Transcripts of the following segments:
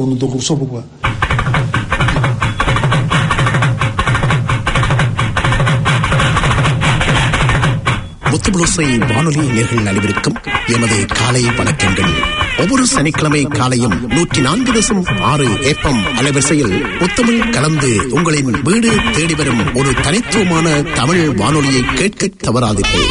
그거는 또 써보고 முத்துபுளுசை வானொலி நேர்கள் அனைவருக்கும் எமது காலை வணக்கங்கள் ஒவ்வொரு சனிக்கிழமை காலையும் நூற்றி நான்கு தசம் ஆறு ஏப்பம் அலைவரிசையில் முத்தமிழ் கலந்து உங்களின் வீடு தேடி வரும் ஒரு தனித்துவமான தமிழ் வானொலியை கேட்க தவறாதீர்கள்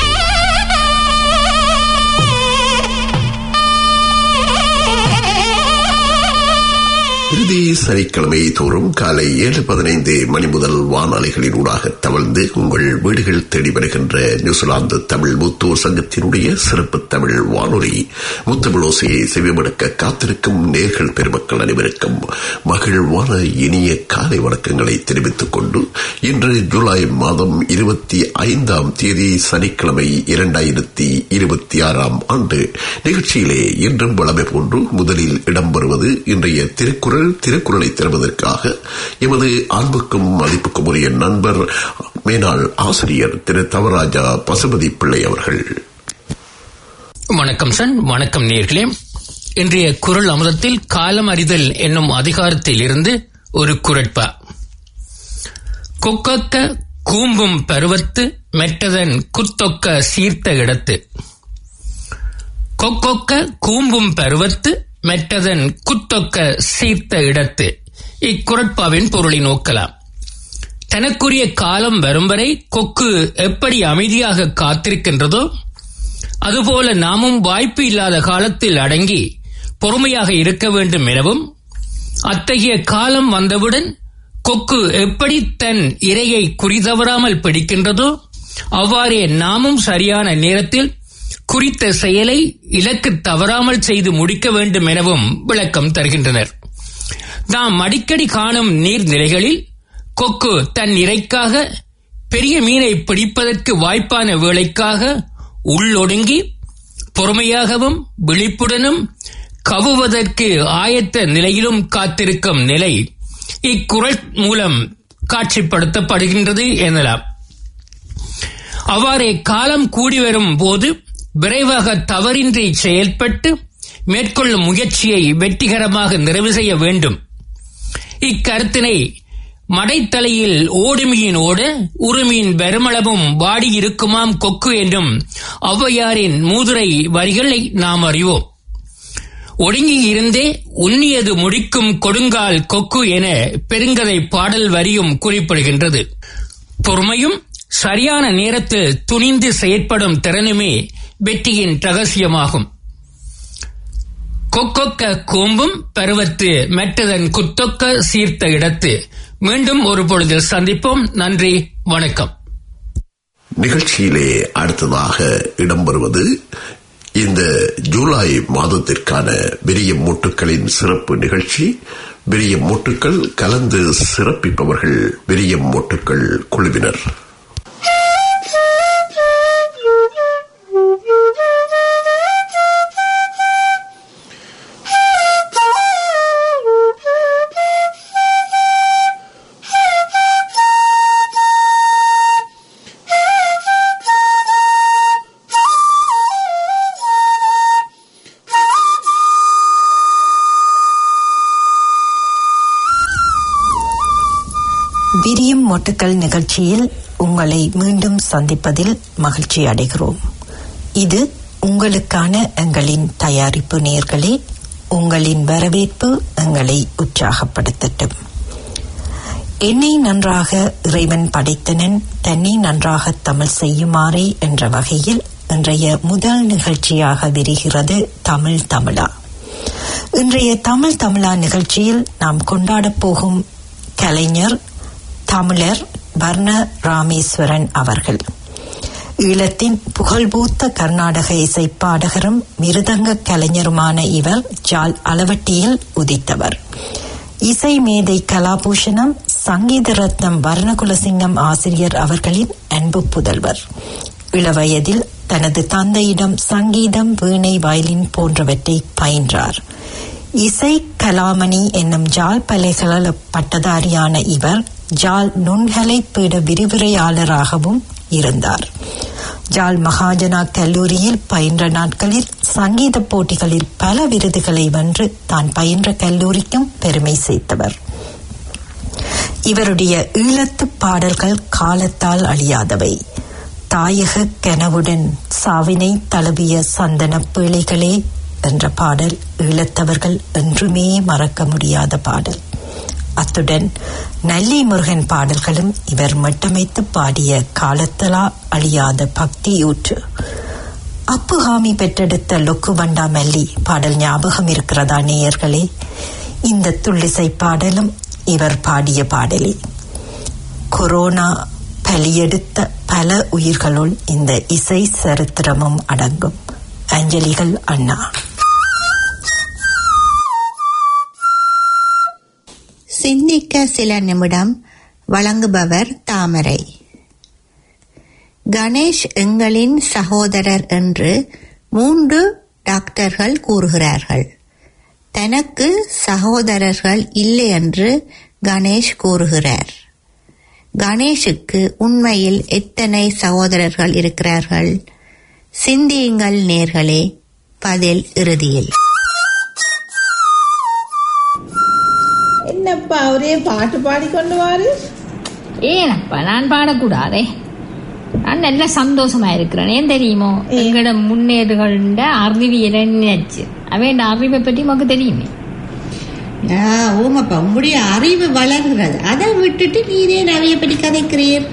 இறுதி சனிக்கிழமை தோறும் காலை ஏழு பதினைந்து மணி முதல் வானொலிகளின் ஊடாக தவழ்ந்து உங்கள் வீடுகள் தேடி வருகின்ற நியூசிலாந்து தமிழ் முத்தூர் சங்கத்தினுடைய சிறப்பு தமிழ் வானொலி முத்தமிழோசையை செவிமடுக்க காத்திருக்கும் நேர்கள் பெருமக்கள் அனைவருக்கும் மகிழ்வான இனிய காலை வணக்கங்களை தெரிவித்துக் கொண்டு இன்று ஜூலை மாதம் இருபத்தி ஐந்தாம் தேதி சனிக்கிழமை இரண்டாயிரத்தி இருபத்தி ஆறாம் ஆண்டு நிகழ்ச்சியிலே இன்றும் வளமை போன்று முதலில் இடம்பெறுவது இன்றைய திருக்குறள் திருக்குறளை தருவதற்காக எமது அன்புக்கும் மதிப்புக்கும் உரிய நண்பர் மேனாள் ஆசிரியர் திரு தவராஜா பசுபதி பிள்ளை அவர்கள் வணக்கம் சன் வணக்கம் நேர்களே இன்றைய குரல் அமுதத்தில் காலம் அறிதல் என்னும் அதிகாரத்தில் இருந்து ஒரு குரட்பா கொக்கக்க கூம்பும் பருவத்து மெட்டதன் குத்தொக்க சீர்த்த இடத்து கொக்கொக்க கூம்பும் பருவத்து மெட்டதன் குத்தொக்க சீர்த்த இடத்து இக்குரட்பாவின் பொருளை நோக்கலாம் தனக்குரிய காலம் வரும் வரை கொக்கு எப்படி அமைதியாக காத்திருக்கின்றதோ அதுபோல நாமும் வாய்ப்பு இல்லாத காலத்தில் அடங்கி பொறுமையாக இருக்க வேண்டும் எனவும் அத்தகைய காலம் வந்தவுடன் கொக்கு எப்படி தன் இரையை குறிதவறாமல் பிடிக்கின்றதோ அவ்வாறே நாமும் சரியான நேரத்தில் குறித்த செயலை இலக்கு தவறாமல் செய்து முடிக்க வேண்டும் எனவும் விளக்கம் தருகின்றனர் நாம் அடிக்கடி காணும் நீர்நிலைகளில் கொக்கு தன் இறைக்காக பெரிய மீனை பிடிப்பதற்கு வாய்ப்பான வேளைக்காக உள்ளொடுங்கி பொறுமையாகவும் விழிப்புடனும் கவுவதற்கு ஆயத்த நிலையிலும் காத்திருக்கும் நிலை இக்குறள் மூலம் காட்சிப்படுத்தப்படுகின்றது எனலாம் அவ்வாறே காலம் கூடி வரும் போது விரைவாக தவறின்றி செயல்பட்டு மேற்கொள்ளும் முயற்சியை வெற்றிகரமாக நிறைவு செய்ய வேண்டும் இக்கருத்தினை மடைத்தலையில் ஓடுமியின் ஓட உருமியின் பெருமளவும் வாடி இருக்குமாம் கொக்கு என்றும் ஔவையாரின் மூதுரை வரிகளை நாம் அறிவோம் ஒடுங்கி இருந்தே உண்ணியது முடிக்கும் கொடுங்கால் கொக்கு என பெருங்கதை பாடல் வரியும் குறிப்பிடுகின்றது பொறுமையும் சரியான நேரத்தில் துணிந்து செயற்படும் திறனுமே வெற்றியின் ரகசியமாகும் கொக்கொக்க கூம்பும் பருவத்து மெட்டதன் குத்தொக்க சீர்த்த இடத்து மீண்டும் ஒரு பொழுதில் சந்திப்போம் நன்றி வணக்கம் நிகழ்ச்சியிலே அடுத்ததாக இடம்பெறுவது இந்த ஜூலை மாதத்திற்கான விரிய மூட்டுக்களின் சிறப்பு நிகழ்ச்சி விரிய மூட்டுக்கள் கலந்து சிறப்பிப்பவர்கள் விரிய மூட்டுக்கள் குழுவினர் விரியும் மொட்டுக்கள் நிகழ்ச்சியில் உங்களை மீண்டும் சந்திப்பதில் மகிழ்ச்சி அடைகிறோம் இது உங்களுக்கான எங்களின் தயாரிப்பு நேர்களே உங்களின் வரவேற்பு எங்களை உற்சாகப்படுத்தட்டும் என்னை நன்றாக இறைவன் படைத்தனன் தன்னை நன்றாக தமிழ் செய்யுமாறே என்ற வகையில் இன்றைய முதல் நிகழ்ச்சியாக விரிகிறது தமிழ் தமிழா இன்றைய தமிழ் தமிழா நிகழ்ச்சியில் நாம் கொண்டாடப் போகும் கலைஞர் தமிழர் வர்ண ராமேஸ்வரன் அவர்கள் ஈழத்தின் புகழ்பூத்த கர்நாடக இசைப்பாடகரும் மிருதங்க கலைஞருமான இவர் ஜால் அளவட்டியில் உதித்தவர் இசை மேதை கலாபூஷணம் சங்கீத ரத்னம் வர்ணகுலசிங்கம் ஆசிரியர் அவர்களின் அன்பு புதல்வர் இளவயதில் தனது தந்தையிடம் சங்கீதம் வீணை வயலின் போன்றவற்றை பயின்றார் இசை கலாமணி என்னும் ஜால் பல்கலைக்கழக பட்டதாரியான இவர் ஜால் நுண்கலை பீட விரிவுரையாளராகவும் இருந்தார் ஜாழ் மகாஜனா கல்லூரியில் பயின்ற நாட்களில் சங்கீத போட்டிகளில் பல விருதுகளை வென்று தான் பயின்ற கல்லூரிக்கும் பெருமை சேர்த்தவர் இவருடைய ஈழத்து பாடல்கள் காலத்தால் அழியாதவை தாயக கனவுடன் சாவினை தழுவிய சந்தன பிள்ளைகளே என்ற பாடல் ஈழத்தவர்கள் என்றுமே மறக்க முடியாத பாடல் அத்துடன் நல்லி முருகன் பாடல்களும் இவர் மட்டமைத்து பாடிய காலத்தலா அழியாத பக்தியூற்று அப்புஹாமி பெற்றெடுத்த லொக்கு வண்டா மல்லி பாடல் ஞாபகம் இருக்கிறதா நேயர்களே இந்த துள்ளிசை பாடலும் இவர் பாடிய பாடலே கொரோனா பலியெடுத்த பல உயிர்களுள் இந்த இசை சரித்திரமும் அடங்கும் அஞ்சலிகள் அண்ணா சிந்திக்க சில நிமிடம் வழங்குபவர் தாமரை கணேஷ் எங்களின் சகோதரர் என்று மூன்று டாக்டர்கள் கூறுகிறார்கள் தனக்கு சகோதரர்கள் இல்லை என்று கணேஷ் கூறுகிறார் கணேஷுக்கு உண்மையில் எத்தனை சகோதரர்கள் இருக்கிறார்கள் சிந்தியுங்கள் நேர்களே பதில் இறுதியில் என்னப்பா அவரே பாட்டு பாடிக்கொண்டு வாரு ஏனப்பா நான் பாடக்கூடாதே நான் நல்ல சந்தோஷமா இருக்கிறேன் ஏன் தெரியுமோ எங்களோட முன்னேறுகள அறிவியல் நினைச்சு அவன் அறிவை பற்றி உமக்கு தெரியுமே ஓமாப்பா உங்களுடைய அறிவு வளர்கிறது அதை விட்டுட்டு நீரே நிறைய பற்றி கதைக்கிறீர்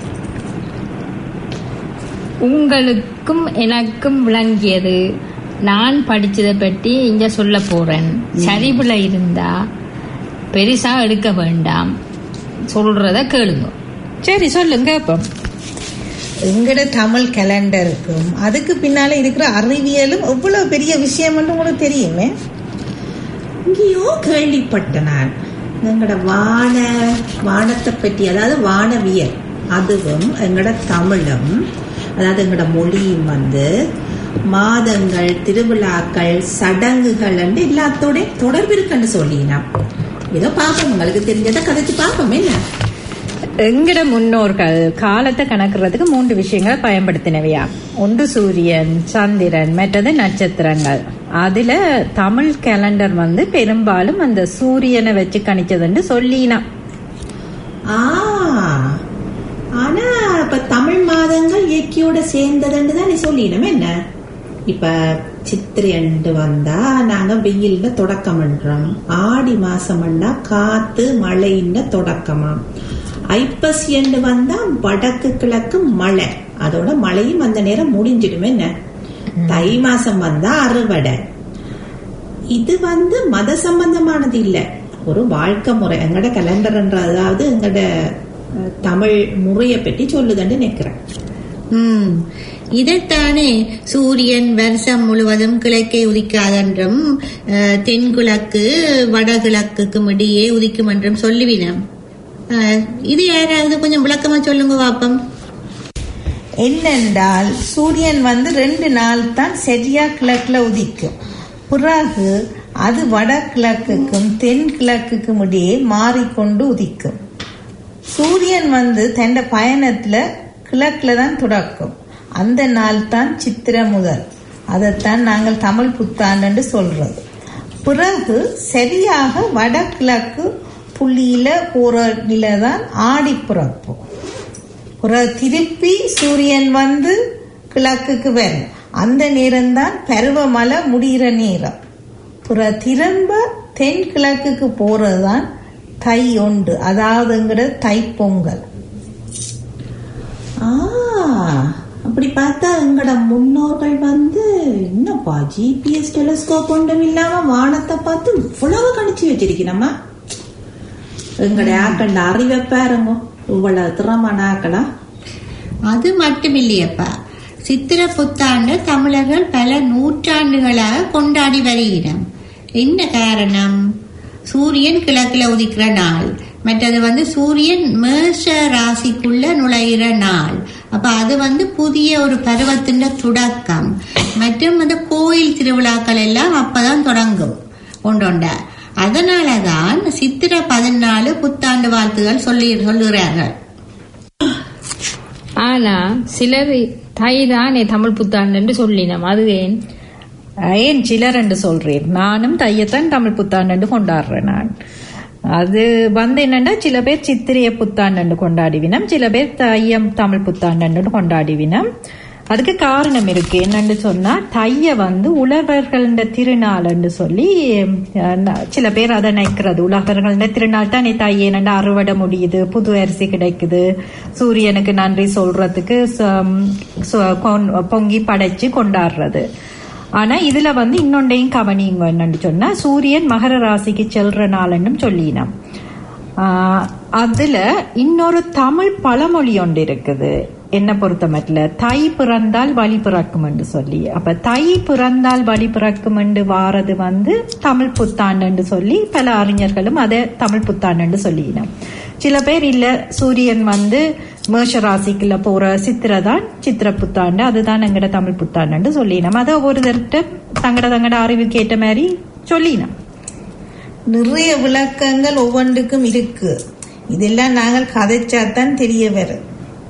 உங்களுக்கும் எனக்கும் விளங்கியது நான் படிச்சதை பற்றி இங்க சொல்ல போறேன் சரிவுல இருந்தா பெருசா எடுக்க வேண்டாம் சொல்றத கேளுங்க சரி சொல்லுங்க இப்போ எங்கட தமிழ் கேலண்டருக்கும் அதுக்கு பின்னால இருக்கிற அறிவியலும் எவ்வளவு பெரிய விஷயம் உங்களுக்கு தெரியுமே எங்கேயோ கேள்விப்பட்ட நான் எங்கட வான வானத்தை பற்றி அதாவது வானவியல் அதுவும் எங்கட தமிழும் அதாவது எங்கட மொழியும் வந்து மாதங்கள் திருவிழாக்கள் சடங்குகள் எல்லாத்தோட தொடர்பு இருக்குன்னு சொல்லினா ஏதோ பார்ப்போம் உங்களுக்கு தெரிஞ்சதை கதைச்சு பார்ப்போம் என்ன எங்கட முன்னோர்கள் காலத்தை கணக்குறதுக்கு மூன்று விஷயங்களை பயன்படுத்தினவையா ஒன்று சூரியன் சந்திரன் மற்றது நட்சத்திரங்கள் அதுல தமிழ் கேலண்டர் வந்து பெரும்பாலும் அந்த சூரியனை வச்சு கணிச்சதுன்னு சொல்லினா ஆ ஆனா இப்ப தமிழ் மாதங்கள் இயற்கையோட சேர்ந்ததுன்னு தான் நீ சொல்லிடணும் என்ன இப்ப சித்திரை அண்டு வந்தா நாங்க வெயில்ல தொடக்கம் பண்றோம் ஆடி மாசம்னா காத்து மழைன்னு தொடக்கமா ஐப்பசி அண்டு வந்தா வடக்கு கிழக்கு மழை அதோட மழையும் அந்த நேரம் முடிஞ்சிடும் என்ன தை மாசம் வந்தா அறுவடை இது வந்து மத சம்பந்தமானது இல்ல ஒரு வாழ்க்கை முறை எங்கட கலண்டர்ன்ற அதாவது எங்கட அஹ், தமிழ் முறையை பற்றி சொல்லுதுன்னு நினைக்கிறேன் ம் இதைத்தானே சூரியன் வருஷம் முழுவதும் கிழக்கே உதிக்காதென்றும் அஹ், தென்கிழக்கு வடகிழக்குக்கும் இடையே உதிக்கும் என்றும் சொல்லுவினம் அஹ், இது யாராவது கொஞ்சம் விளக்கமா சொல்லுங்க பாப்பம் என்னென்றால் சூரியன் வந்து ரெண்டு நாள் தான் சரியா கிழக்குல உதிக்கும் பிறகு அது வடகிழக்குக்கும் தென்கிழக்குக்கும் இடையே மாறிக்கொண்டு உதிக்கும் சூரியன் வந்து தன் பயணத்துல கிழக்குல தான் தொடக்கும் அந்த நாள் தான் சித்திரை முதல் அதைத்தான் நாங்கள் தமிழ் புத்தாண்டு சொல்றது பிறகு சரியாக வடகிழக்கு புள்ளியில போற நிலை தான் ஆடி பிறப்பு பிறகு திருப்பி சூரியன் வந்து கிழக்குக்கு வரும் அந்த நேரம்தான் பருவமழை முடிகிற நேரம் பிறகு திரும்ப தென் கிழக்குக்கு போறதுதான் தை ஒன்று அதாவதுங்கிற தைப்பொங்கல் ஆ அப்படி பார்த்தா எங்கட முன்னோர்கள் வந்து என்னப்பா ஜிபிஎஸ் டெலிஸ்கோப் ஒன்றும் இல்லாம வானத்தை பார்த்து இவ்வளவு கணிச்சு வச்சிருக்கணுமா எங்கட ஆக்கண்ட அறிவை பாருங்க இவ்வளவு திறமான ஆக்களா அது மட்டும் இல்லையப்பா சித்திர புத்தாண்டு தமிழர்கள் பல நூற்றாண்டுகளாக கொண்டாடி வருகிறோம் என்ன காரணம் சூரியன் கிழக்குல உதிக்கிற நாள் மற்றது வந்து சூரியன் மேஷ ராசிக்குள்ள நுழையிற நாள் அப்ப அது வந்து புதிய ஒரு பருவத்தின் தொடக்கம் மற்றும் அந்த கோயில் திருவிழாக்கள் எல்லாம் அப்பதான் தொடங்கும் ஒன்றொண்ட அதனாலதான் சித்திர பதினாலு புத்தாண்டு வாழ்த்துகள் சொல்லி சொல்லுகிறார்கள் ஆனா சிலர் தை தானே தமிழ் புத்தாண்டு என்று சொல்லினோம் அது ஏன் ஏன் சிலர் என்று சொல்றேன் நானும் தையத்தான் தமிழ் புத்தாண்டு கொண்டாடுறேன் நான் அது வந்து என்னன்னா சில பேர் சித்திரைய புத்தாண்டு கொண்டாடிவினம் சில பேர் தையம் தமிழ் புத்தாண்டு கொண்டாடிவினம் அதுக்கு காரணம் இருக்கு என்னன்னு சொன்னா தைய வந்து உழவர்கள திருநாள்னு சொல்லி அஹ், ந- சில பேர் அதை நினைக்கிறது உழவர்கள திருநாள் தான் தை என்னண்டா அறுவடை முடியுது புது அரிசி கிடைக்குது சூரியனுக்கு நன்றி சொல்றதுக்கு ச- ச- கொன்- பொங்கி படைச்சு கொண்டாடுறது ஆனா இதுல வந்து இன்னொன்றையும் கவனிங்க என்னன்னு சொன்னா சூரியன் மகர ராசிக்கு செல்ற நாள்னும் சொல்லினோம் ஆஹ் அதுல இன்னொரு தமிழ் பழமொழி ஒன்று இருக்குது என்ன பொறுத்த மட்டும் தை பிறந்தால் வழி பிறக்கும் என்று சொல்லி அப்ப தை பிறந்தால் வழி பிறக்கும் என்று வாரது வந்து தமிழ் புத்தாண்டு சொல்லி பல அறிஞர்களும் அதை தமிழ் புத்தாண்டு சொல்லினோம் சில பேர் இல்ல சூரியன் வந்து மேஷ ராசிக்குள்ள போற சித்திரை தான் சித்திர புத்தாண்டு அதுதான் எங்கட தமிழ் புத்தாண்டு சொல்லினோம் அதை ஒருத்தர்கிட்ட தங்கட தங்கட அறிவுக்கு ஏற்ற மாதிரி சொல்லினோம் நிறைய விளக்கங்கள் ஒவ்வொன்றுக்கும் இருக்கு இதெல்லாம் நாங்கள் கதைச்சாதான் தெரிய வரும்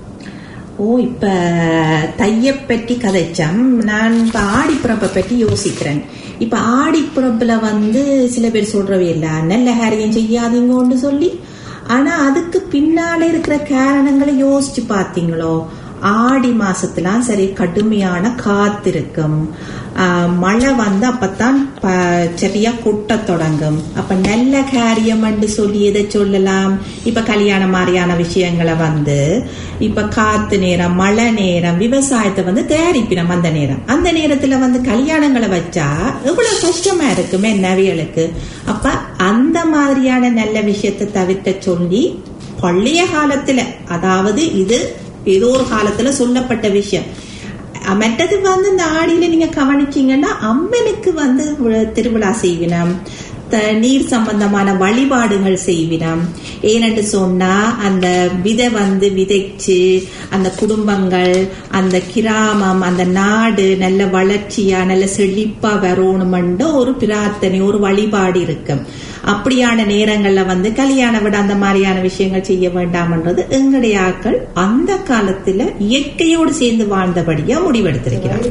ஓ இப்ப தைய பற்றி கதைச்சம் நான் இப்ப ஆடிப்பிறப்பை பற்றி யோசிக்கிறேன் இப்ப ஆடிப்பிறப்புல வந்து சில பேர் சொல்றவே இல்ல நல்ல காரியம் செய்யாதீங்கன்னு சொல்லி ஆனா அதுக்கு பின்னால இருக்கிற காரணங்களை யோசிச்சு பாத்தீங்களோ ஆடி மாசத்துலாம் சரி கடுமையான காத்து இருக்கும் ஆஹ் மழை வந்து அப்பதான் ப- சரியா கொட்ட தொடங்கும் அப்ப நல்ல காரியம் சொல்லி எதை சொல்லலாம் இப்ப கல்யாணம் மாதிரியான விஷயங்களை வந்து இப்ப காத்து நேரம் மழை நேரம் விவசாயத்தை வந்து தயாரிப்பினம் அந்த நேரம் அந்த நேரத்துல வந்து கல்யாணங்களை வச்சா எவ்வளவு கஷ்டமா இருக்குமே நவியலுக்கு அப்ப அந்த மாதிரியான நல்ல விஷயத்தை தவிர்க்க சொல்லி பழைய காலத்துல அதாவது இது ஏதோ ஒரு காலத்துல சொல்லப்பட்ட விஷயம் அஹ் மற்றது வந்து இந்த ஆடியில நீங்க கவனிச்சீங்கன்னா அம்மனுக்கு வந்து வி- திருவிழா செய்வினம் த- நீர் சம்பந்தமான வழிபாடுகள் செய்வினம் ஏனென்று சொன்னா அந்த விதை வந்து விதைச்சு அந்த குடும்பங்கள் அந்த கிராமம் அந்த நாடு நல்ல வளர்ச்சியா நல்ல செழிப்பா வரணுமென்ற ஒரு பிரார்த்தனை ஒரு வழிபாடு இருக்கும் அப்படியான நேரங்கள்ல வந்து கல்யாண விட அந்த மாதிரியான விஷயங்கள் செய்ய வேண்டாம்ன்றது எங்களுடைய ஆட்கள் அந்த காலத்துல இயற்கையோடு சேர்ந்து வாழ்ந்தபடியா முடிவெடுத்திருக்கிறாங்க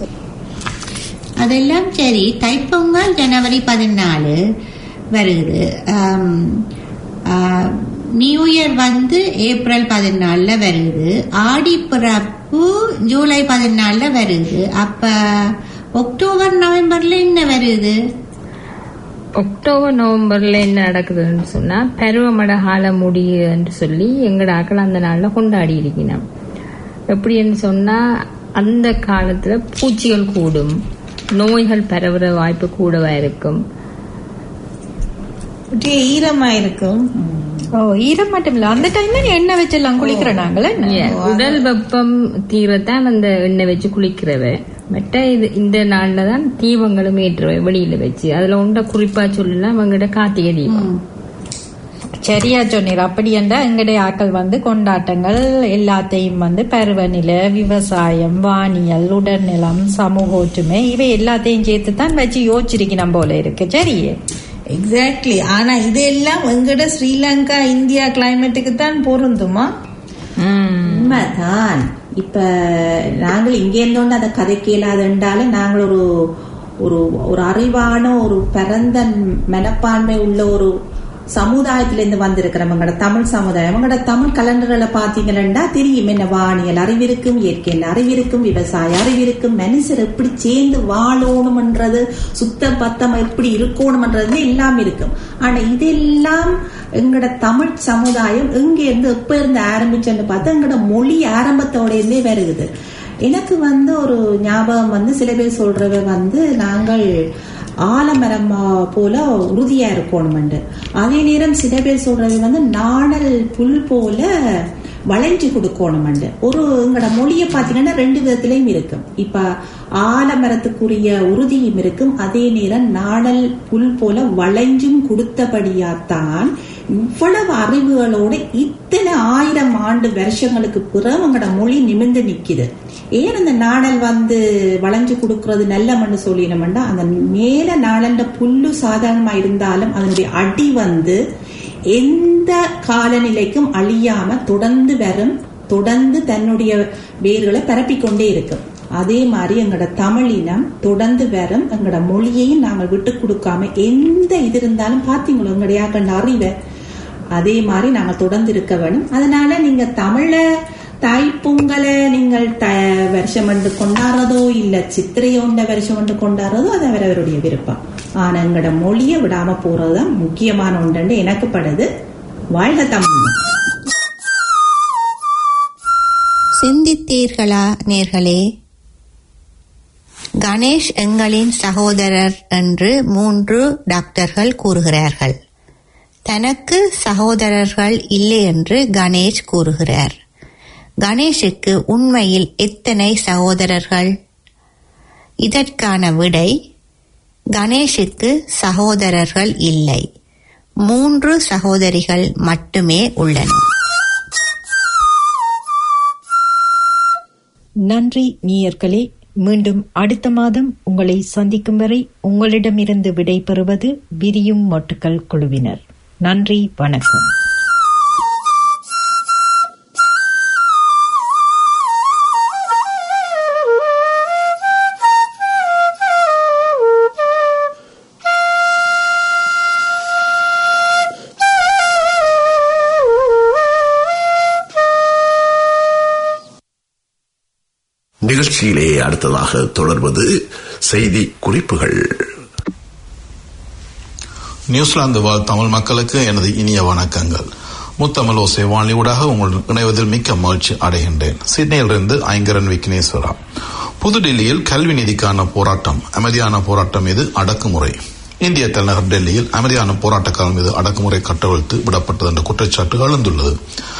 அதெல்லாம் சரி தைப்பொங்கல் ஜனவரி பதினாலு வருது ஆம், ஆ, நியூ இயர் வந்து ஏப்ரல் பதினாலுல வருது ஆடி பிறப்பு ஜூலை பதினாலுல வருது அப்ப அக்டோபர் நவம்பர்ல என்ன வருது அக்டோபர் நவம்பர்ல என்ன நடக்குதுன்னு சொன்னா பருவமழை காலம் முடியுதுன்னு சொல்லி எங்கட ஆக்கள் அந்த நாள்ல கொண்டாடி இருக்கணும் எப்படின்னு சொன்னா அந்த காலத்துல பூச்சிகள் கூடும் நோய்கள் பரவுற வாய்ப்பு கூடவா இருக்கும் அப்படியே ஈரமா இருக்கும் ஓ ஈரம் மட்டும் இல்ல அந்த டைம்ல எண்ணெய் வச்செல்லாம் குளிக்கிற நாங்களே Yeah, உடல் வெப்பம் தீரத்தான் அந்த எண்ணெய் வச்சு குளிக்கிறவ மற்ற இது இந்த நாள்ல தான் தீபங்களும் ஏற்றுவ வெளியில வச்சு அதுல உண்ட குறிப்பா சொல்லலாம் அவங்ககிட்ட கார்த்திகை தீபம் சரியா சொன்னீர் அப்படி என்றா எங்களுடைய ஆக்கள் வந்து கொண்டாட்டங்கள் எல்லாத்தையும் வந்து பருவநிலை விவசாயம் வானியல் உடல்நலம் சமூக ஒற்றுமை இவை எல்லாத்தையும் சேர்த்து தான் வச்சு யோசிச்சிருக்கணும் போல இருக்கு சரியே எக்ஸாக்ட்லி ஆனா இதெல்லாம் எங்கட ஸ்ரீலங்கா இந்தியா கிளைமேட்டுக்கு தான் பொருந்துமா உண்மைதான் இப்ப நாங்கள் இங்க இருந்தோண்டு அதை கதைக்க இயலாதுன்றாலும் நாங்கள் ஒரு ஒரு ஒரு அறிவான ஒரு பரந்த மனப்பான்மை உள்ள ஒரு சமுதாயத்துல இருந்து வந்திருக்கிறோம் எங்களோட தமிழ் சமுதாயம் எங்களோட தமிழ் கலண்டர்களை பாத்தீங்கன்னா தெரியும் என்ன வானியல் அறிவிருக்கும் இயற்கையில் அறிவிருக்கும் விவசாய அறிவிருக்கும் மனுஷர் எப்படி சேர்ந்து வாழணும்ன்றது சுத்த பத்தம் எப்படி இருக்கணும்ன்றது எல்லாம் இருக்கும் ஆனா இதெல்லாம் எங்களோட தமிழ் சமுதாயம் எங்க இருந்து எப்ப இருந்து ஆரம்பிச்சோன்னு பார்த்தா எங்களோட மொழி ஆரம்பத்தோட இருந்தே வருகுது எனக்கு வந்து ஒரு ஞாபகம் வந்து சில பேர் சொல்றவ வந்து நாங்கள் ஆலமரம் ஆ, போல உறுதியா இருக்கணும்ண்டு அதே நேரம் சில பேர் சொல்றது வந்து நாணல் புல் போல வளைஞ்சு கொடுக்கணும்ண்டு ஒரு எங்களோட மொழியை பாத்தீங்கன்னா ரெண்டு விதத்திலையும் இருக்கும் இப்ப ஆலமரத்துக்குரிய உறுதியும் இருக்கும் அதே நேரம் நாணல் புல் போல வளைஞ்சும் கொடுத்தபடியாத்தான் இவ்வளவு அறிவுகளோட இத்தனை ஆயிரம் ஆண்டு வருஷங்களுக்கு பிறகு அவங்களோட மொழி நிமிர்ந்து நிக்குது ஏன் அந்த நாணல் வந்து வளைஞ்சு கொடுக்கறது நல்ல மண்ணு சொல்லினோம்னா அந்த மேல நாளண்ட புல்லு சாதாரணமா இருந்தாலும் அதனுடைய அடி வந்து எந்த காலநிலைக்கும் அழியாம தொடர்ந்து வரும் தொடர்ந்து தன்னுடைய வேர்களை பரப்பிக்கொண்டே இருக்கும் அதே மாதிரி எங்களோட தமிழினம் தொடர்ந்து வரும் எங்களோட மொழியையும் நாங்கள் விட்டு கொடுக்காம எந்த இது இருந்தாலும் பார்த்தீங்களோ எங்களுடைய கண்ட அறிவை அதே மாதிரி நாங்கள் தொடர்ந்து இருக்க வேணும் அதனால நீங்க தமிழ தாய்ப்பொங்கலை நீங்கள் த வருஷம் வந்து கொண்டாடுறதோ இல்ல சித்திரையோண்ட வருஷம் வந்து கொண்டாடுறதோ அது அவரவருடைய விருப்பம் ஆனா எங்களோட மொழியை விடாம போறதுதான் முக்கியமான ஒன்று எனக்கு படுது வாழ்க தமிழ் சிந்தித்தீர்களா நேர்களே கணேஷ் எங்களின் சகோதரர் என்று மூன்று டாக்டர்கள் கூறுகிறார்கள் தனக்கு சகோதரர்கள் இல்லை என்று கணேஷ் கூறுகிறார் கணேஷுக்கு உண்மையில் எத்தனை சகோதரர்கள் இதற்கான விடை கணேஷுக்கு சகோதரர்கள் இல்லை மூன்று சகோதரிகள் மட்டுமே உள்ளனர் நன்றி நீயர்களே மீண்டும் அடுத்த மாதம் உங்களை சந்திக்கும் வரை உங்களிடமிருந்து விடை பெறுவது விரியும் மொட்டுக்கள் குழுவினர் நன்றி வணக்கம் நிகழ்ச்சியிலே அடுத்ததாக தொடர்வது செய்தி குறிப்புகள் நியூசிலாந்து வாழ் தமிழ் மக்களுக்கு எனது இனிய வணக்கங்கள் முத்தமிழ் ஓசை வாணியூடாக உங்களுடன் இணைவதில் மிக்க மகிழ்ச்சி அடைகின்றேன் சிட்னியிலிருந்து ஐங்கரன் விக்னேஸ்வரா புதுடெல்லியில் கல்வி நிதிக்கான போராட்டம் அமைதியான போராட்டம் மீது அடக்குமுறை இந்திய தலைநகர் டெல்லியில் அமைதியான போராட்டக்காரர் மீது அடக்குமுறை கட்டவிழ்த்து விடப்பட்டது என்ற குற்றச்சாட்டு எழுந்துள்ளது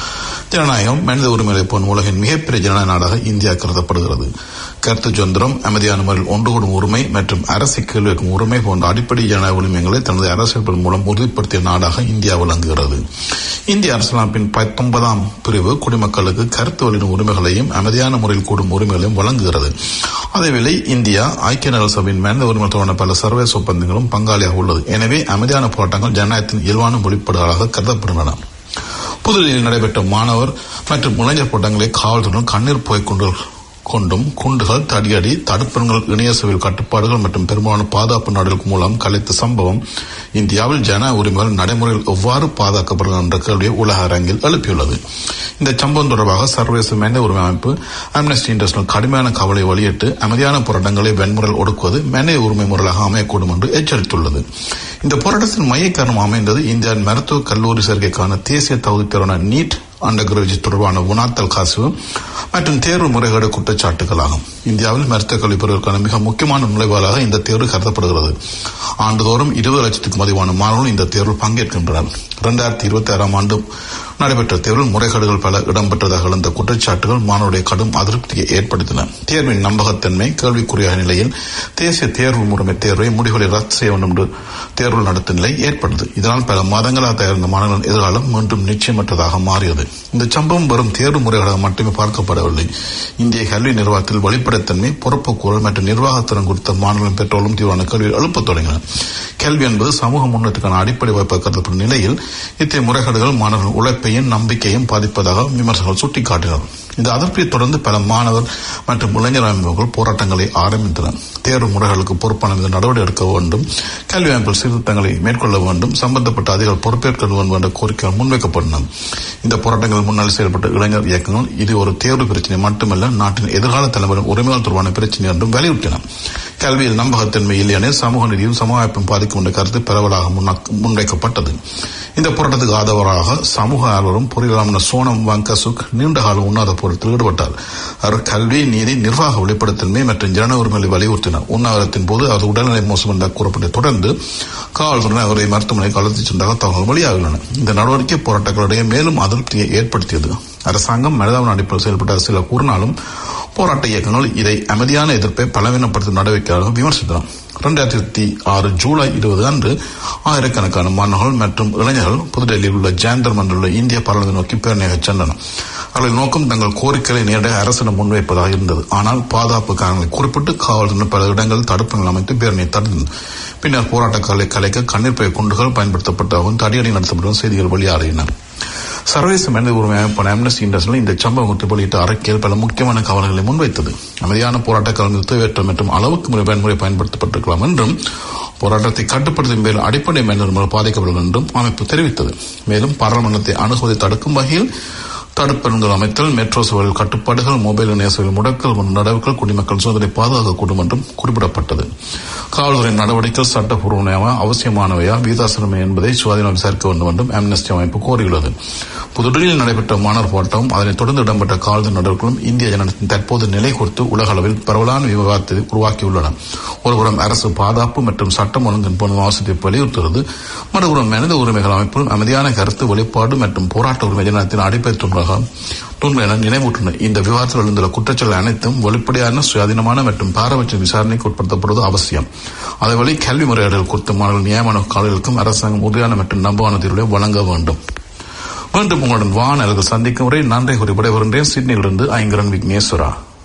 ஜனநாயகம் மனித உரிமைகளை போன்ற உலகின் மிகப்பெரிய ஜனநாயக நாடாக இந்தியா கருதப்படுகிறது கருத்து சுதந்திரம் அமைதியான முறையில் ஒன்று கூடும் உரிமை மற்றும் அரசு கேள்வி கேட்கும் உரிமை போன்ற அடிப்படை ஜனநாயக உரிமைகளை தனது அரசியல் மூலம் உறுதிப்படுத்திய நாடாக இந்தியா விளங்குகிறது இந்திய அரசியலமைப்பின் பத்தொன்பதாம் பிரிவு குடிமக்களுக்கு கருத்து வெளியிடும் உரிமைகளையும் அமைதியான முறையில் கூடும் உரிமைகளையும் வழங்குகிறது அதேவேளை இந்தியா ஐக்கிய நாடு சபையின் மனித உரிமை தொடர்பான பல சர்வதேச ஒப்பந்தங்களும் பங்காளியாக உள்ளது எனவே அமைதியான போராட்டங்கள் ஜனநாயகத்தின் இயல்பான வெளிப்பாடுகளாக கருதப்படுகின்றன புதுதில்லியில் நடைபெற்ற மாணவர் மற்றும் இளைஞர் போராட்டங்களை காவல்துறையினர் கண்ணீர் போய் கொண்டு கொண்டும் குண்டுகள் தடியடி தடுப்பங்கள் இணைய சேவையில் கட்டுப்பாடுகள் மற்றும் பெரும்பாலான பாதுகாப்பு நாடுகளுக்கு மூலம் கலைத்த சம்பவம் இந்தியாவில் ஜன உரிமைகள் நடைமுறையில் எவ்வாறு பாதுகாக்கப்படுகிறது என்ற கேள்வியை உலக அரங்கில் எழுப்பியுள்ளது இந்த சம்பவம் தொடர்பாக சர்வதேச மனித உரிமை அமைப்பு அம்னஸ்டி இன்டர்நேஷனல் கடுமையான கவலை வெளியிட்டு அமைதியான போராட்டங்களை வன்முறையில் ஒடுக்குவது மனித உரிமை முறையாக அமையக்கூடும் என்று எச்சரித்துள்ளது இந்த போராட்டத்தின் மைய காரணம் அமைந்தது இந்தியாவின் மருத்துவ கல்லூரி சேர்க்கைக்கான தேசிய தகுதி தேர்வான நீட் அண்டர் கிராஜுவேட் தொடர்பான உணாத்தல் காசு மற்றும் தேர்வு முறைகேடு குற்றச்சாட்டுகளாகும் இந்தியாவில் மருத்துவ கல்வி பெறுவதற்கான மிக முக்கியமான நுழைவாளாக இந்த தேர்வு கருதப்படுகிறது ஆண்டுதோறும் இருபது லட்சத்துக்கும் அதிகமான மாணவர்கள் இந்த தேர்வில் பங்கேற்கின்றனர் இரண்டாயிரத்தி இருபத்தி ஆறாம் ஆண்டு நடைபெற்ற தேர்வில் முறைகேடுகள் பல இடம்பெற்றதாக எழுந்த குற்றச்சாட்டுகள் மாணவருடைய கடும் அதிருப்தியை ஏற்படுத்தின தேர்வின் நம்பகத்தன்மை கேள்விக்குறியான நிலையில் தேசிய தேர்வு முறைமை தேர்வை முடிவுகளை ரத்து செய்ய வேண்டும் என்று தேர்வு நடத்தும் நிலை ஏற்பட்டது இதனால் பல மாதங்களாக தயாரிந்த மாணவர்களின் எதிர்காலம் மீண்டும் நிச்சயமற்றதாக மாறியது இந்த சம்பவம் வெறும் தேர்வு முறைகளாக மட்டுமே பார்க்கப்படவில்லை இந்திய கல்வி நிர்வாகத்தில் வெளிப்படைத்தன்மை பொறுப்புக்கூறல் மற்றும் நிர்வாகத்திறன் குறித்த மாணவர்களின் பெற்றோரும் தீவிரமான கேள்வியை எழுப்பத் தொடங்கினர் கல்வி என்பது சமூக முன்னேற்றத்துக்கான அடிப்படை வாய்ப்பாக கருதப்படும் நிலையில் இத்தகைய முறைகேடுகள் மாணவர்கள் உழைப்பையும் நம்பிக்கையும் பாதிப்பதாக விமர்சகர்கள் சுட்டிக்காட்டினர் இந்த அதிருப்தியை தொடர்ந்து பல மாணவர் மற்றும் இளைஞர் அமைப்புகள் போராட்டங்களை ஆரம்பித்தனர் தேர்வு முறைகளுக்கு பொறுப்பான மீது நடவடிக்கை எடுக்க வேண்டும் கல்வி அமைப்பில் சீர்திருத்தங்களை மேற்கொள்ள வேண்டும் சம்பந்தப்பட்ட அதிகாரிகள் பொறுப்பேற்க வேண்டும் என்ற கோரிக்கைகள் முன்வைக்கப்பட்டன இந்த போராட்டங்கள் முன்னால் செயல்பட்ட இளைஞர் இயக்கங்கள் இது ஒரு தேர்வு பிரச்சனை மட்டுமல்ல நாட்டின் எதிர்கால தலைமுறை உரிமைகள் தொடர்பான பிரச்சனை என்றும் வலியுறுத்தின கல்வியில் நம்பகத்தன்மை இல்லையெனில் சமூக நீதியும் சமுதாயப்பும் பாதிக்கும் என்ற கருத்து பரவலாக முன்வைக்கப்பட்டது இந்த போராட்டத்துக்கு ஆதரவாக சமூக ஆர்வலரும் பொறியியலாளர் சோனம் வங்கசுக் நீண்டகால உண்ணாத போராட்டத்தில் ஈடுபட்டார் அவர் கல்வி நீதி நிர்வாக வெளிப்படுத்தன்மை மற்றும் ஜன உரிமைகளை வலியுறுத்தினார் உண்ணாவிரத்தின் போது அவர் உடல்நிலை மோசம் என்ற கூறப்பட்ட தொடர்ந்து காவல்துறை அவரை மருத்துவமனைக்கு அழைத்துச் சென்றதாக தகவல் வெளியாகியுள்ளன இந்த நடவடிக்கை போராட்டங்களிடையே மேலும் அதிருப்தியை ஏற்படுத்தியது அரசாங்கம் மனிதாவின் அடிப்படையில் செயல்பட்ட சில கூறினாலும் போராட்ட இயக்கங்கள் இதை அமைதியான எதிர்ப்பை பலவீனப்படுத்தும் நடவடிக்கையாக விமர்சித்தன இரண்டாயிரத்தி ஆறு ஜூலை இருபது அன்று ஆயிரக்கணக்கான மாணவர்கள் மற்றும் இளைஞர்கள் புதுடெல்லியில் உள்ள ஜாந்தர் மன்றுள்ள இந்திய பாராளுமன்ற நோக்கி பேரணியாக சென்றனர் அவர்களின் நோக்கம் தங்கள் கோரிக்கைகளை நேரடியாக அரசிடம் முன்வைப்பதாக இருந்தது ஆனால் பாதுகாப்பு காரணங்களை குறிப்பிட்டு காவல்துறை பல இடங்களில் தடுப்புகள் அமைத்து பேரணியை தடுத்தனர் பின்னர் போராட்டக்காரர்களை கலைக்க கண்ணீர் பய குண்டுகள் பயன்படுத்தப்பட்டதாகவும் தடியடி நடத்தப்பட்டதும் செய்திகள் வெளியாகின சர்வதேச மனித உரிமை அமைப்பான அம்னஸ்டி இன்டர்நேஷனல் இந்த சம்பவம் குறித்து வெளியிட்ட அறிக்கையில் பல முக்கியமான கவலைகளை முன்வைத்தது அமைதியான போராட்டக்காரர்கள் தேவையற்ற மற்றும் அளவுக்கு முறை பயன்முறை பயன்படுத்தப்பட்டிருக்கலாம் என்றும் போராட்டத்தை கட்டுப்படுத்தும் பேரில் அடிப்படை மனித உரிமைகள் பாதிக்கப்படும் என்றும் அமைப்பு தெரிவித்தது மேலும் பாராளுமன்றத்தை அணுகுவதை தடுக்கும் வகையில் தடுப்பெண்கள் அமைத்தல் மெட்ரோ சேவைகள் கட்டுப்பாடுகள் மொபைல் இணைய சேவை முடக்கல் போன்ற நடவடிக்கைகள் குடிமக்கள் சுதந்திரை பாதுகாக்கக்கூடும் என்றும் குறிப்பிடப்பட்டது காவல்துறை நடவடிக்கைகள் சட்டப்பூர்வமாக அவசியமானவையா வீதாசிரமை என்பதை சுவாதீனம் விசாரிக்க வேண்டும் என்றும் அம்னஸ்டி அமைப்பு கோரியுள்ளது புதுடில்லியில் நடைபெற்ற மாணவர் போராட்டமும் அதனைத் தொடர்ந்து இடம்பெற்ற காவல்துறை நடவடிக்கைகளும் இந்திய ஜனத்தின் தற்போது நிலை குறித்து உலக அளவில் பரவலான விவாதத்தை உருவாக்கியுள்ளன ஒருபுறம் அரசு பாதுகாப்பு மற்றும் சட்டம் ஒழுங்கின் போன அவசியத்தை வலியுறுத்துகிறது மறுபுறம் மனித உரிமைகள் அமைப்பிலும் அமைதியான கருத்து வெளிப்பாடு மற்றும் போராட்ட உரிமை ஜனத்தின் அடிப்படை துன்பாக தூண்மை என நினைவூட்டின இந்த விவாதத்தில் எழுந்துள்ள குற்றச்சாட்டுகள் அனைத்தும் வெளிப்படையான சுயாதீனமான மற்றும் பாரபட்ச விசாரணைக்கு உட்படுத்தப்படுவது அவசியம் அதேவேளை கல்வி முறையாடல் குறித்த மாணவர்கள் நியமன காலங்களுக்கும் அரசாங்கம் உறுதியான மற்றும் நம்பவான தீர்வுகளை வழங்க வேண்டும் மீண்டும் உங்களுடன் வானர்கள் சந்திக்கும் வரை நன்றி கூறி விடைபெறுகின்றேன் சிட்னியிலிருந்து ஐங்கரன் விக்னேஸ்வரா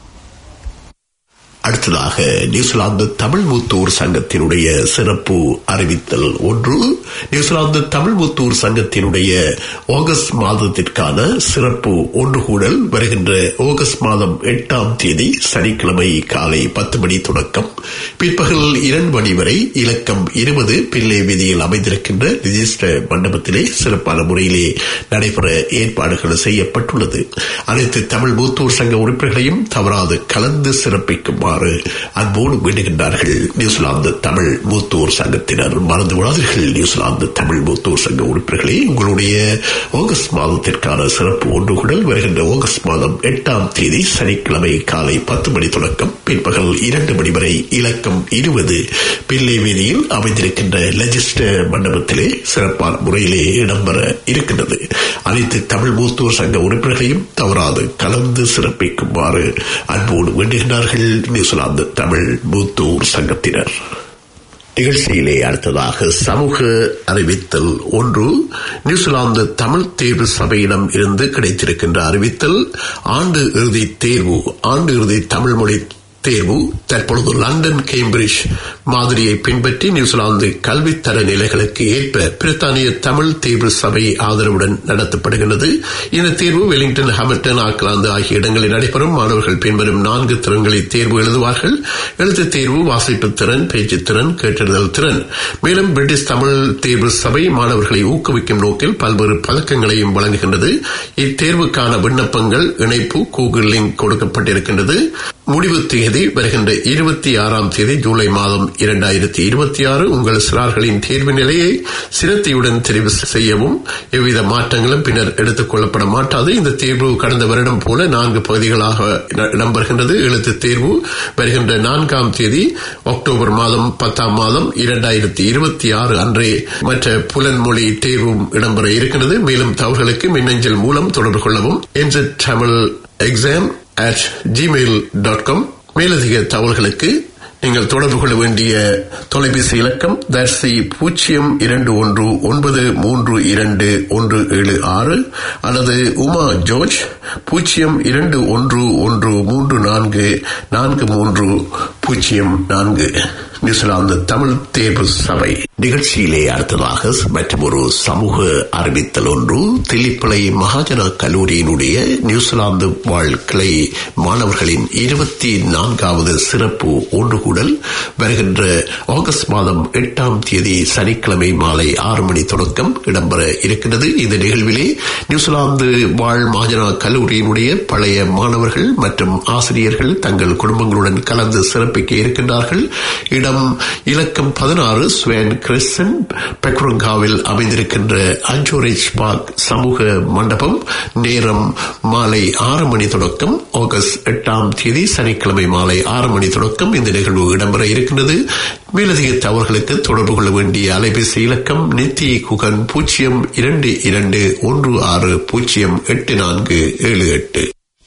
அடுத்ததாக நியூசிலாந்து தமிழ் முத்தூர் சங்கத்தினுடைய சிறப்பு அறிவித்தல் ஒன்று நியூசிலாந்து தமிழ் முத்தூர் சங்கத்தினுடைய ஆகஸ்ட் மாதத்திற்கான சிறப்பு ஒன்று கூடல் வருகின்ற ஆகஸ்ட் மாதம் எட்டாம் தேதி சனிக்கிழமை காலை பத்து மணி தொடக்கம் பிற்பகல் இரண்டு மணி வரை இலக்கம் இருபது பிள்ளை வீதியில் அமைந்திருக்கின்ற ரிஜிஸ்டர் மண்டபத்திலே சிறப்பான முறையிலே நடைபெற ஏற்பாடுகள் செய்யப்பட்டுள்ளது அனைத்து தமிழ் மூத்தூர் சங்க உறுப்பினர்களையும் தவறாது கலந்து சிறப்பிக்குமாறு அன்போடு வேண்டுகின்றார்கள் நியூசிலாந்து தமிழ் மூத்தூர் சங்கத்தினர் மறந்து விடாதீர்கள் நியூசிலாந்து தமிழ் மூத்தூர் சங்க உறுப்பினர்களே உங்களுடைய ஆகஸ்ட் மாதத்திற்கான சிறப்பு ஒன்றுகுடல் வருகின்ற ஆகஸ்ட் மாதம் எட்டாம் தேதி சனிக்கிழமை காலை பத்து மணி தொடக்கம் பிற்பகல் இரண்டு மணி வரை இலக்கம் இருபது பிள்ளை வீதியில் அமைந்திருக்கின்ற லெஜிஸ்டர் மண்டபத்திலே சிறப்பான முறையிலே இடம்பெற இருக்கின்றது அனைத்து தமிழ் மூத்தூர் சங்க உறுப்பினர்களையும் தவறாது கலந்து சிறப்பிக்குமாறு அன்போடு வேண்டுகின்றார்கள் நியூசிலாந்து தமிழ் மூத்தூர் சங்கத்தினர் நிகழ்ச்சியிலே அடுத்ததாக சமூக அறிவித்தல் ஒன்று நியூசிலாந்து தமிழ் தேர்வு சபையிடம் இருந்து கிடைத்திருக்கின்ற அறிவித்தல் ஆண்டு இறுதி தேர்வு ஆண்டு இறுதி தமிழ் மொழி தேர்வு தற்பொழுது லண்டன் கேம்பிரிட்ஜ் மாதிரியை பின்பற்றி நியூசிலாந்து கல்வித்தர நிலைகளுக்கு ஏற்ப பிரித்தானிய தமிழ் தேர்வு சபை ஆதரவுடன் நடத்தப்படுகிறது இந்த தேர்வு வெலிங்டன் ஹாமில்டன் ஆக்லாந்து ஆகிய இடங்களில் நடைபெறும் மாணவர்கள் பின்வரும் நான்கு திறன்களில் தேர்வு எழுதுவார்கள் எழுத்து தேர்வு வாசிப்பு திறன் பேச்சு திறன் கேட்டறிதல் திறன் மேலும் பிரிட்டிஷ் தமிழ் தேர்வு சபை மாணவர்களை ஊக்குவிக்கும் நோக்கில் பல்வேறு பதக்கங்களையும் வழங்குகின்றது இத்தேர்வுக்கான விண்ணப்பங்கள் இணைப்பு கூகுள் லிங்க் கொடுக்கப்பட்டிருக்கின்றது முடிவு தேதி வருகின்ற இருபத்தி ஆறாம் தேதி ஜூலை மாதம் இரண்டாயிரத்தி இருபத்தி ஆறு உங்கள் சிறார்களின் தேர்வு நிலையை சிரத்தையுடன் தெரிவு செய்யவும் எவ்வித மாற்றங்களும் பின்னர் எடுத்துக் கொள்ளப்பட மாட்டாது இந்த தேர்வு கடந்த வருடம் போல நான்கு பகுதிகளாக இடம்பெறுகின்றது எழுத்து தேர்வு வருகின்ற நான்காம் தேதி அக்டோபர் மாதம் பத்தாம் மாதம் இரண்டாயிரத்தி இருபத்தி ஆறு அன்றே மற்ற புலன்மொழி தேர்வும் இடம்பெற இருக்கின்றது மேலும் தகவல்களுக்கு மின்னஞ்சல் மூலம் தொடர்பு கொள்ளவும் என்ஜெட் Tamil exam at Gmail dot com மேலதிக தகவல்களுக்கு நீங்கள் தொடர்பு கொள்ள வேண்டிய தொலைபேசி இலக்கம் தர்சி பூஜ்ஜியம் இரண்டு ஒன்று ஒன்பது மூன்று இரண்டு ஒன்று ஏழு ஆறு அல்லது உமா ஜோர்ஜ் பூஜ்ஜியம் இரண்டு ஒன்று ஒன்று மூன்று நான்கு நான்கு மூன்று பூஜ்ஜியம் நான்கு நியூசிலாந்து தமிழ் தேர்வு சபை நிகழ்ச்சியிலே அடுத்ததாக மற்றும் ஒரு சமூக அறிவித்தல் ஒன்று தில்லிப்பளை மகாஜன கல்லூரியினுடைய நியூசிலாந்து வாழ் கிளை மாணவர்களின் இருபத்தி நான்காவது சிறப்பு ஒன்றுகூடல் வருகின்ற ஆகஸ்ட் மாதம் எட்டாம் தேதி சனிக்கிழமை மாலை ஆறு மணி தொடக்கம் இடம்பெற இருக்கின்றது இந்த நிகழ்விலே நியூசிலாந்து வாழ் மகாஜனா கல்லூரியினுடைய பழைய மாணவர்கள் மற்றும் ஆசிரியர்கள் தங்கள் குடும்பங்களுடன் கலந்து சிறப்பிக்க இருக்கின்றார்கள் இடம் இலக்கம் பதினாறு ஸ்வேன் கிறிஸ்டன் பெக்ருங்காவில் அமைந்திருக்கின்ற அஞ்சோரேஜ் பார்க் சமூக மண்டபம் நேரம் மாலை ஆறு மணி தொடக்கம் ஆகஸ்ட் எட்டாம் தேதி சனிக்கிழமை மாலை ஆறு மணி தொடக்கம் இந்த நிகழ்வு இடம்பெற இருக்கின்றது மேலதிக தவறுகளுக்கு தொடர்பு கொள்ள வேண்டிய அலைபேசி இலக்கம் நித்தி குகன் பூஜ்ஜியம் இரண்டு இரண்டு ஒன்று ஆறு பூஜ்ஜியம் எட்டு நான்கு ஏழு எட்டு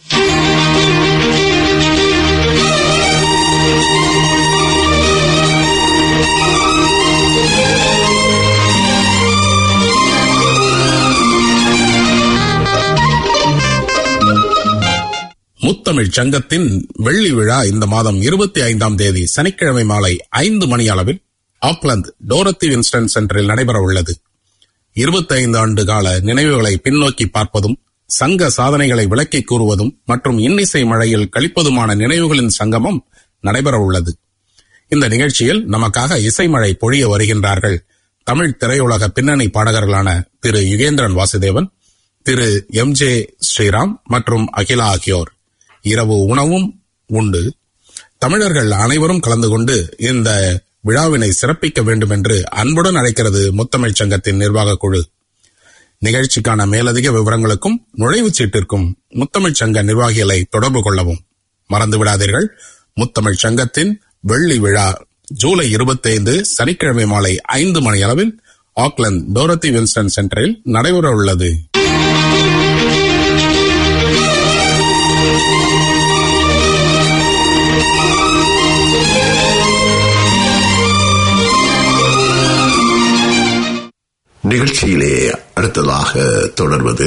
முத்தமிழ் சங்கத்தின் வெள்ளி விழா இந்த மாதம் இருபத்தி ஐந்தாம் தேதி சனிக்கிழமை மாலை ஐந்து மணி அளவில் ஆக்லாந்து டோரத்தி வின்ஸ்டன் சென்டரில் நடைபெற உள்ளது இருபத்தைந்து ஆண்டு கால நினைவுகளை பின்னோக்கி பார்ப்பதும் சங்க சாதனைகளை விளக்கிக் கூறுவதும் மற்றும் இன்னிசை மழையில் கழிப்பதுமான நினைவுகளின் சங்கமம் நடைபெற உள்ளது இந்த நிகழ்ச்சியில் நமக்காக இசைமழை பொழிய வருகின்றார்கள் தமிழ் திரையுலக பின்னணி பாடகர்களான திரு யுகேந்திரன் வாசுதேவன் திரு எம் ஜே ஸ்ரீராம் மற்றும் அகிலா ஆகியோர் இரவு உணவும் உண்டு தமிழர்கள் அனைவரும் கலந்து கொண்டு இந்த விழாவினை சிறப்பிக்க வேண்டும் என்று அன்புடன் அழைக்கிறது முத்தமிழ்ச் சங்கத்தின் நிர்வாக குழு நிகழ்ச்சிக்கான மேலதிக விவரங்களுக்கும் நுழைவுச் சீட்டிற்கும் முத்தமிழ்ச் சங்க நிர்வாகிகளை தொடர்பு கொள்ளவும் மறந்து விடாதீர்கள் முத்தமிழ்ச் சங்கத்தின் வெள்ளி விழா ஜூலை 25 சனிக்கிழமை மாலை ஐந்து மணி அளவில் ஆக்லந்து டோரத்தி வில்சன் சென்டரில் நடைபெற உள்ளது நிகழ்ச்சியிலே அடுத்ததாக தொடர்வது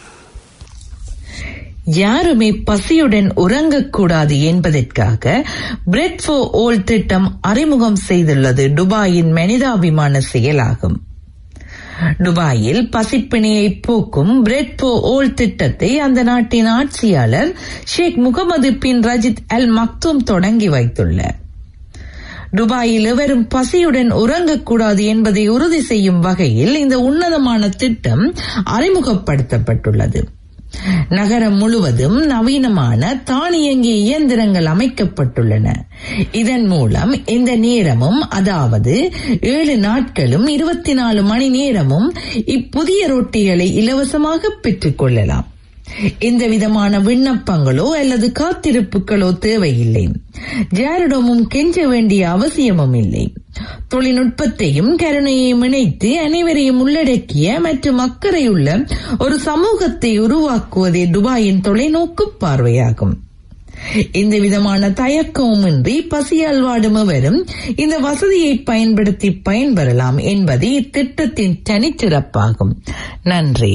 யாருமே பசியுடன் உறங்கக்கூடாது என்பதற்காக பிரெட் ஃபார் ஓல் திட்டம் அறிமுகம் செய்துள்ளது துபாயின் மனிதாபிமான செயலாகும் துபாயில் பசிப்பிணியை போக்கும் பிரெட் ஃபார் ஓல் திட்டத்தை அந்த நாட்டின் ஆட்சியாளர் ஷேக் முகமது பின் ரஜித் அல் மக்தூம் தொடங்கி வைத்துள்ளார் துபாயில் எவரும் பசியுடன் உறங்கக்கூடாது என்பதை உறுதி செய்யும் வகையில் இந்த உன்னதமான திட்டம் அறிமுகப்படுத்தப்பட்டுள்ளது நகரம் முழுவதும் நவீனமான தானியங்கி இயந்திரங்கள் அமைக்கப்பட்டுள்ளன இதன் மூலம் இந்த நேரமும் அதாவது ஏழு நாட்களும் இருபத்தி நாலு மணி நேரமும் இப்புதிய ரொட்டிகளை இலவசமாக பெற்றுக் கொள்ளலாம் எந்த விதமான விண்ணப்பங்களோ அல்லது காத்திருப்புகளோ தேவையில்லை யாரிடமும் கெஞ்ச வேண்டிய அவசியமும் இல்லை தொழில்நுட்பத்தையும் கருணையையும் இணைத்து அனைவரையும் உள்ளடக்கிய மற்றும் அக்கறையுள்ள ஒரு சமூகத்தை உருவாக்குவதே துபாயின் தொலைநோக்கு பார்வையாகும் இந்த விதமான தயக்கமும் இன்றி பசியால் வாடும் எவரும் இந்த வசதியை பயன்படுத்தி பயன்பெறலாம் என்பது இத்திட்டத்தின் தனிச்சிறப்பாகும் நன்றி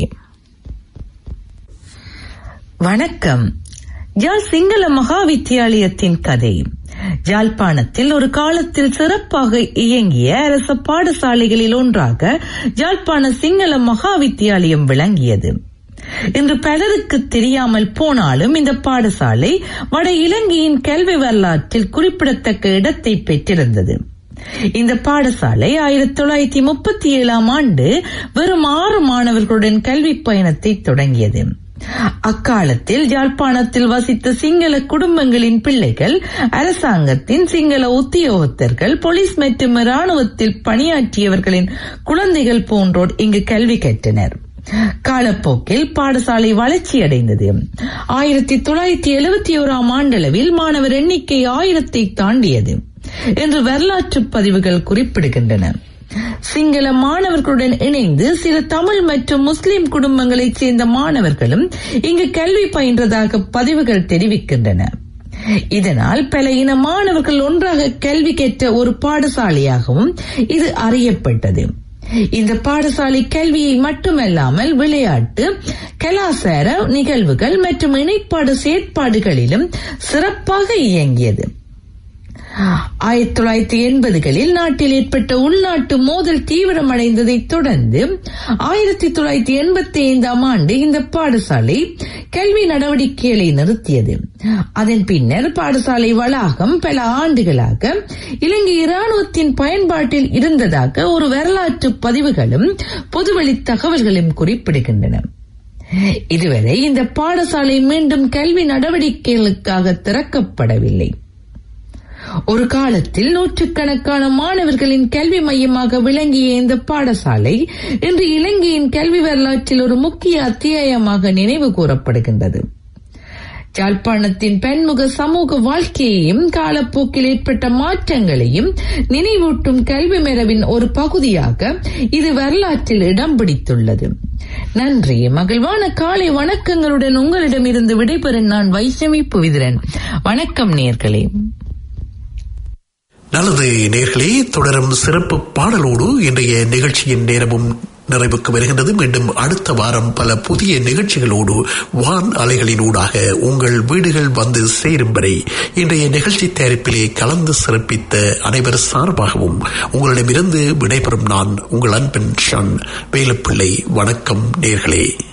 வணக்கம் யாழ் சிங்கள மகா வித்தியாலயத்தின் கதை யாழ்ப்பாணத்தில் ஒரு காலத்தில் சிறப்பாக இயங்கிய அரச பாடசாலைகளில் ஒன்றாக யாழ்ப்பாண சிங்கள மகா வித்தியாலயம் விளங்கியது இன்று பலருக்கு தெரியாமல் போனாலும் இந்த பாடசாலை வட இலங்கையின் கல்வி வரலாற்றில் குறிப்பிடத்தக்க இடத்தை பெற்றிருந்தது இந்த பாடசாலை ஆயிரத்தி தொள்ளாயிரத்தி முப்பத்தி ஏழாம் ஆண்டு வெறும் ஆறு மாணவர்களுடன் கல்வி பயணத்தை தொடங்கியது அக்காலத்தில் யாழ்ப்பாணத்தில் வசித்த சிங்கள குடும்பங்களின் பிள்ளைகள் அரசாங்கத்தின் சிங்கள உத்தியோகத்தர்கள் போலீஸ் மற்றும் ராணுவத்தில் பணியாற்றியவர்களின் குழந்தைகள் போன்றோர் இங்கு கல்வி கற்றனர் காலப்போக்கில் பாடசாலை வளர்ச்சியடைந்தது ஆயிரத்தி தொள்ளாயிரத்தி எழுபத்தி ஓராம் ஆண்டளவில் மாணவர் எண்ணிக்கை ஆயிரத்தை தாண்டியது என்று வரலாற்று பதிவுகள் குறிப்பிடுகின்றன சிங்கள மாணவர்களுடன் இணைந்து சில தமிழ் மற்றும் முஸ்லிம் குடும்பங்களைச் சேர்ந்த மாணவர்களும் இங்கு கல்வி பயின்றதாக பதிவுகள் தெரிவிக்கின்றன இதனால் பல இன மாணவர்கள் ஒன்றாக கல்வி கற்ற ஒரு பாடசாலையாகவும் இது அறியப்பட்டது இந்த பாடசாலை கல்வியை மட்டுமல்லாமல் விளையாட்டு கலாசார நிகழ்வுகள் மற்றும் இணைப்பாடு செயற்பாடுகளிலும் சிறப்பாக இயங்கியது ஆயிரத்தி தொள்ளாயிரத்தி எண்பதுகளில் நாட்டில் ஏற்பட்ட உள்நாட்டு மோதல் தீவிரமடைந்ததை தொடர்ந்து ஆயிரத்தி தொள்ளாயிரத்தி எண்பத்தி ஐந்தாம் ஆண்டு இந்த பாடசாலை கல்வி நடவடிக்கைகளை நிறுத்தியது அதன் பின்னர் பாடசாலை வளாகம் பல ஆண்டுகளாக இலங்கை இராணுவத்தின் பயன்பாட்டில் இருந்ததாக ஒரு வரலாற்று பதிவுகளும் பொதுவெளி தகவல்களும் குறிப்பிடுகின்றன இதுவரை இந்த பாடசாலை மீண்டும் கல்வி நடவடிக்கைகளுக்காக திறக்கப்படவில்லை ஒரு காலத்தில் நூற்றுக்கணக்கான மாணவர்களின் கல்வி மையமாக விளங்கிய இந்த பாடசாலை இன்று இலங்கையின் கல்வி வரலாற்றில் ஒரு முக்கிய அத்தியாயமாக நினைவு கூறப்படுகின்றது யாழ்ப்பாணத்தின் பன்முக சமூக வாழ்க்கையையும் காலப்போக்கில் ஏற்பட்ட மாற்றங்களையும் நினைவூட்டும் கல்வி மரபின் ஒரு பகுதியாக இது வரலாற்றில் இடம் பிடித்துள்ளது நன்றி மகிழ்வான காலை வணக்கங்களுடன் உங்களிடமிருந்து விடைபெறும் நான் வைஷ்ணவி புவிதிரன் வணக்கம் நேர்களே நல்லது நேர்களே தொடரும் சிறப்பு பாடலோடு இன்றைய நிகழ்ச்சியின் நேரமும் நிறைவுக்கு வருகின்றது மீண்டும் அடுத்த வாரம் பல புதிய நிகழ்ச்சிகளோடு வான் அலைகளினூடாக உங்கள் வீடுகள் வந்து சேரும் வரை இன்றைய நிகழ்ச்சி தயாரிப்பிலே கலந்து சிறப்பித்த அனைவர் சார்பாகவும் உங்களிடமிருந்து விடைபெறும் நான் உங்கள் அன்பன் ஷான் வேலுப்பிள்ளை வணக்கம் நேர்களே